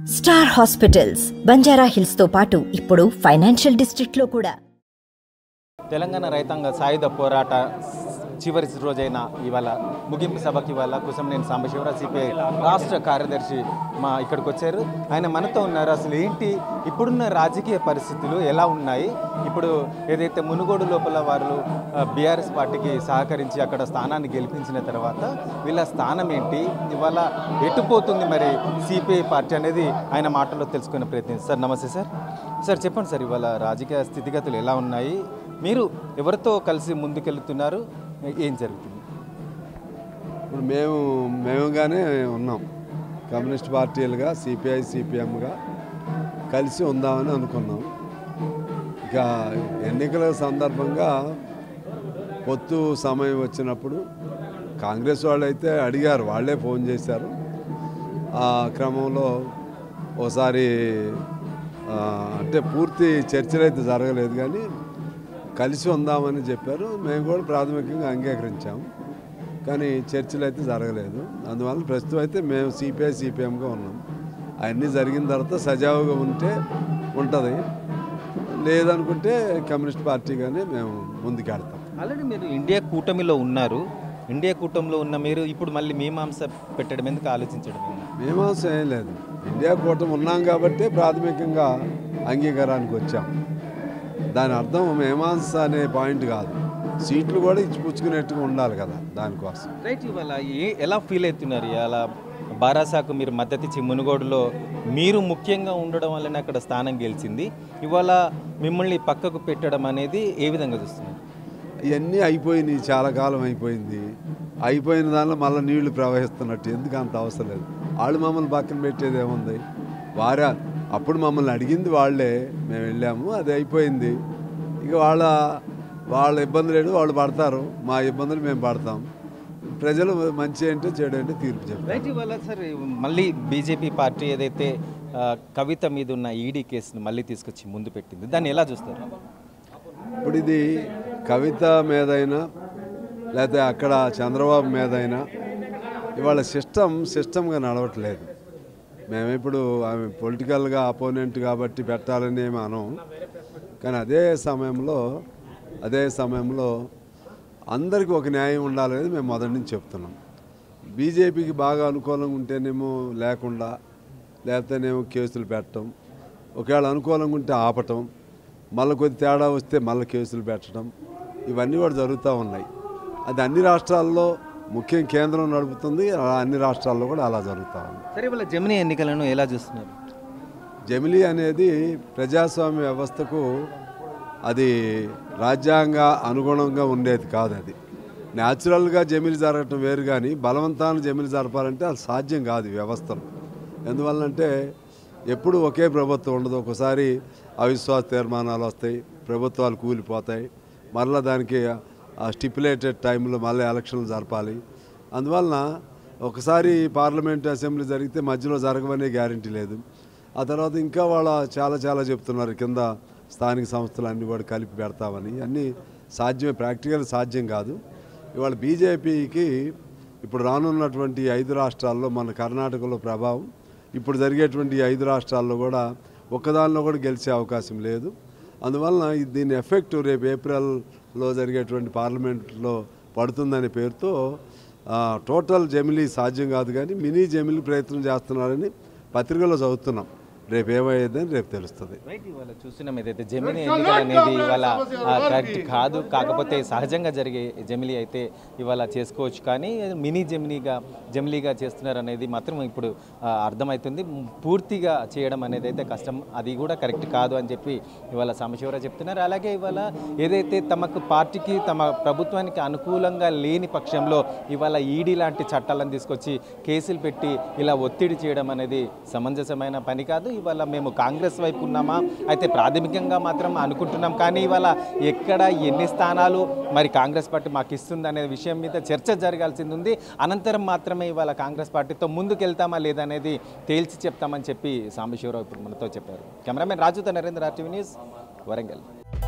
Star hospitals Banjara hills తో పాటు ఇప్పుడు ఫైనాన్షియల్ డిస్ట్రిక్ట్ లో కూడా తెలంగాణ రైతాంగ సాయుధ పోరాట చివరి రోజైన ఇవాళ ముగింపు సభకి ఇవాళ కుసంనేని సాంబశివరావు సిపిఐ రాష్ట్ర కార్యదర్శి మా ఇక్కడికి వచ్చారు ఆయన మనతో ఉన్నారు అసలు ఏంటి ఇప్పుడున్న రాజకీయ పరిస్థితులు ఎలా ఉన్నాయి ఇప్పుడు ఏదైతే మునుగోడు లోపల వారు బీఆర్ఎస్ పార్టీకి సహకరించి అక్కడ స్థానాన్ని గెలిపించిన తర్వాత వీళ్ళ స్థానం ఏంటి ఇవాళ ఎటుపోతుంది మరి సిపిఐ పార్టీ అనేది ఆయన మాటల్లో తెలుసుకునే ప్రయత్నం సార్ నమస్తే సార్ సార్ చెప్పండి సార్ ఇవాళ రాజకీయ స్థితిగతులు ఎలా ఉన్నాయి మీరు ఎవరితో కలిసి ముందుకెళ్తున్నారు ఏం జరుగుతుంది ఇప్పుడు మేము మేముగానే ఉన్నాం కమ్యూనిస్ట్ పార్టీలుగా సిపిఐ సిపిఎంగా కలిసి ఉందామని అనుకున్నాం ఇక ఎన్నికల సందర్భంగా పొత్తు సమయం వచ్చినప్పుడు కాంగ్రెస్ వాళ్ళు అయితే అడిగారు వాళ్ళే ఫోన్ చేశారు ఆ క్రమంలో ఓసారి ఆ, అంటే పూర్తి చర్చలు అయితే జరగలేదు కానీ కలిసి ఉందామని చెప్పారు మేము కూడా ప్రాథమికంగా అంగీకరించాము కానీ చర్చలు అయితే జరగలేదు అందువల్ల ప్రస్తుతం అయితే మేము సిపిఐ సిపిఎంగా ఉన్నాం అవన్నీ జరిగిన తర్వాత సజావుగా ఉంటే ఉంటుంది లేదనుకుంటే కమ్యూనిస్ట్ పార్టీగానే మేము ముందుకెడతాం ఆల్రెడీ మీరు ఇండియా కూటమిలో ఉన్నారు ఇండియా కూటమిలో ఉన్న మీరు ఇప్పుడు మళ్ళీ మీమాంస పెట్టడం ఎందుకు ఆలోచించడం ఎందుకు? మీమాంస ఏం లేదు ఇండియా కూటమి ఉన్నాం కాబట్టి ప్రాథమికంగా అంగీకారానికి వచ్చాం దాని అర్థం మీమాంస అనే పాయింట్ కాదు సీట్లు కూడా ఇచ్చి పుచ్చుకునేట్టుగా ఉండాలి కదా దానికోసం రైట్ ఇవాళ ఏ ఎలా ఫీల్ అవుతున్నారు ఇవాళ బారాసాకు మీరు మద్దతు ఇచ్చి మునుగోడులో మీరు ముఖ్యంగా ఉండడం వల్లనే అక్కడ స్థానం గెలిచింది ఇవాళ మిమ్మల్ని పక్కకు పెట్టడం అనేది ఏ విధంగా చూస్తున్నారు ఇవన్నీ అయిపోయినాయి చాలా కాలం అయిపోయింది అయిపోయిన దానిలో మళ్ళీ నీళ్లు ప్రవహిస్తున్నట్టు ఎందుకు అంత అవసరం లేదు వాళ్ళు మమ్మల్ని పక్కన పెట్టేది ఏముంది వారా అప్పుడు మమ్మల్ని అడిగింది వాళ్ళే మేము వెళ్ళాము అది అయిపోయింది ఇక వాళ్ళ వాళ్ళ ఇబ్బందులు ఏంటో వాళ్ళు పడతారు మా ఇబ్బందులు మేము పడతాం ప్రజలు మంచి ఏంటో చెడు ఏంటో తీర్పు చెప్తారు రైట్ ఇవాళ సార్ మళ్ళీ బీజేపీ పార్టీ ఏదైతే ఆ, కవిత మీద ఉన్న ఈడీ కేసును మళ్ళీ తీసుకొచ్చి ముందు పెట్టింది దాన్ని ఎలా చూస్తారు ఇప్పుడు ఇది కవిత మీదైనా లేకపోతే అక్కడ చంద్రబాబు మీదైనా ఇవాళ సిస్టమ్ సిస్టమ్గా నడవట్లేదు మేము ఇప్పుడు ఆమె పొలిటికల్గా అపోనెంట్ కాబట్టి పెట్టాలని ఏమి అనం కానీ అదే సమయంలో అదే సమయంలో అందరికీ ఒక న్యాయం ఉండాలనేది మేము మొదటి నుంచి చెప్తున్నాం బీజేపీకి బాగా అనుకూలంగా ఉంటేనేమో లేకుండా లేకపోతేనేమో కేసులు పెట్టడం ఒకవేళ అనుకూలంగా ఉంటే ఆపటం మళ్ళీ కొద్ది తేడా వస్తే మళ్ళీ కేసులు పెట్టడం ఇవన్నీ కూడా జరుగుతూ ఉన్నాయి అది అన్ని రాష్ట్రాల్లో ముఖ్యం కేంద్రం నడుపుతుంది అలా అన్ని రాష్ట్రాల్లో కూడా అలా జరుగుతూ ఉంది సరే ఇవాళ జమినీ ఎన్నికలను ఎలా చూస్తున్నారు జమిలీ అనేది ప్రజాస్వామ్య వ్యవస్థకు అది రాజ్యాంగ అనుగుణంగా ఉండేది కాదు అది న్యాచురల్గా జమిలి జరగటం వేరు కానీ బలవంతాన్ని జమిలి జరపాలంటే అది సాధ్యం కాదు ఈ వ్యవస్థలో ఎందువల్లంటే ఎప్పుడు ఒకే ప్రభుత్వం ఉండదు ఒకసారి అవిశ్వాస తీర్మానాలు వస్తాయి ప్రభుత్వాలు కూలిపోతాయి మరలా దానికి ఆ స్టిపులేటెడ్ టైంలో మళ్ళీ ఎలక్షన్లు జరపాలి అందువలన ఒకసారి పార్లమెంట్ అసెంబ్లీ జరిగితే మధ్యలో జరగవనే గ్యారంటీ లేదు ఆ తర్వాత ఇంకా వాళ్ళ చాలా చాలా చెప్తున్నారు కింద స్థానిక సంస్థలు అన్నీ కూడా కలిపి పెడతామని అన్నీ సాధ్యమే ప్రాక్టికల్ సాధ్యం కాదు ఇవాళ బీజేపీకి ఇప్పుడు రానున్నటువంటి ఈ ఐదు రాష్ట్రాల్లో మన కర్ణాటకలో ప్రభావం ఇప్పుడు జరిగేటువంటి ఈ ఐదు రాష్ట్రాల్లో కూడా ఒక్కదానిలో కూడా గెలిచే అవకాశం లేదు అందువలన ఇది దీని ఎఫెక్ట్ రేపు ఏప్రిల్లో జరిగేటువంటి పార్లమెంట్లో పడుతుందనే పేరుతో ఆ, టోటల్ జమిలీ సాధ్యం కాదు కానీ మినీ జమిలీ ప్రయత్నం చేస్తున్నారని పత్రికలో చదువుతున్నాం రేపు ఏమయ్యేదని రేపు తెలుస్తుంది రైట్ ఇవాళ చూస్తున్నాం ఏదైతే జమినీ ఎన్నికలు అనేది ఇవాళ ఆ, కరెక్ట్ కాదు కాకపోతే సహజంగా జరిగే జమిలీ అయితే ఇవాళ చేసుకోవచ్చు కానీ మినీ జమినీగా జమిలీగా చేస్తున్నారు అనేది మాత్రం ఇప్పుడు ఆ, అర్థమవుతుంది పూర్తిగా చేయడం అనేది అయితే కష్టం అది కూడా కరెక్ట్ కాదు అని చెప్పి ఇవాళ సాంబశివరావు చెప్తున్నారు అలాగే ఇవాళ ఏదైతే తమకు పార్టీకి తమ ప్రభుత్వానికి అనుకూలంగా లేని పక్షంలో ఇవాళ ఈడీ లాంటి చట్టాలను తీసుకొచ్చి కేసులు పెట్టి ఇలా ఒత్తిడి చేయడం అనేది సమంజసమైన పని కాదు ఇవాళ మేము కాంగ్రెస్ వైపు ఉన్నామా అయితే ప్రాథమికంగా మాత్రం అనుకుంటున్నాం కానీ ఇవాళ ఎక్కడ ఎన్ని స్థానాలు మరి కాంగ్రెస్ పార్టీ మాకు ఇస్తుంది అనే విషయం మీద చర్చ జరగాల్సింది ఉంది అనంతరం మాత్రమే ఇవాళ కాంగ్రెస్ పార్టీతో ముందుకెళ్తామా లేదనేది తేల్చి చెప్తామని చెప్పి సాంబశివరావు ఇప్పుడు మనతో చెప్పారు కెమెరామెన్ రాజుతో నరేంద్ర టీవీ న్యూస్ వరంగల్